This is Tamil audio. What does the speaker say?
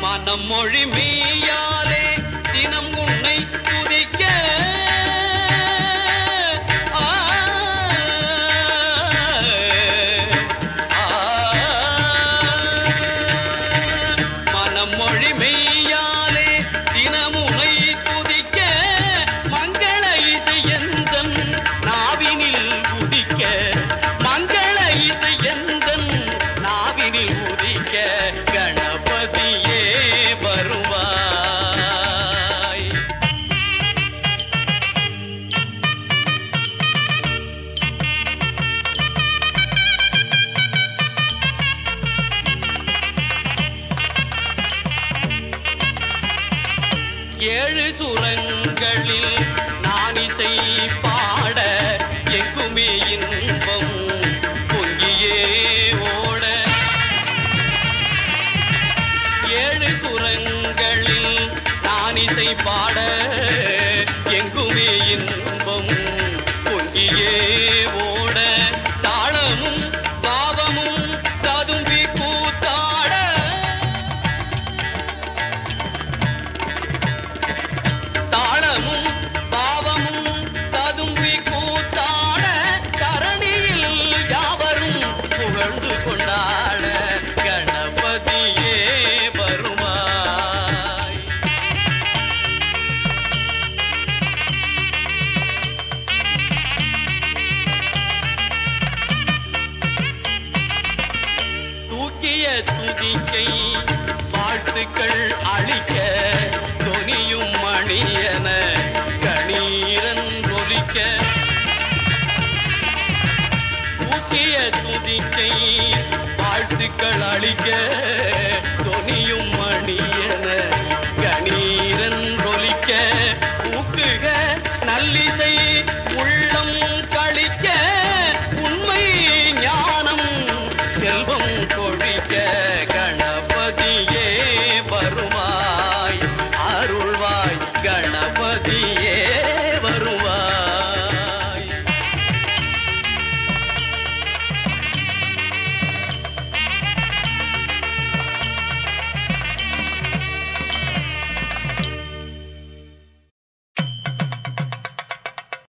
மனம் மொழி மெய்யாலே தினம் உன்னை துதிக்க ஆ, ஆ. மனம் மொழி மெய்யாலே தினமுனை துதிக்க மங்கள இசை எந்தன் நாவினில் உதிக்க மங்கள இசை எந்தன் நாவினில் உதிக்க கணபதியே வருவாய் ஏழு சுரங்களில் நான் இசை பாட எங்குமே இன்பம் பொங்கியே ஓட ஏழு சுரங்களில் நான் இசை பாட எங்குமே இன்பம் பொங்கியே ஓட தாளமும் பாவமும் ததும்பி கூத்தாட தாளமும் பாவமும் ததும்பி கூத்தாட தரணியில் யாவரும் புகழ்ந்து கொண்டாட கணபதியே வருவாய் தூக்கிய துதிக்கை வாழ்த்துக்கள் அளிக்க தொனியும் மணியன கணீரன் ஒலிக்க தூக்கிய துதிக்கை வாழ்த்துக்கள் அளிக்க தொனியும் மணியன கணீரன் ஒலிக்க ஊக்குக நல்லிசை உள்ளம் கழிக்க உண்மை ஞானம் செல்வம் கொழிக்க கணபதியே வருவாய் அருள்வாய் கணபதி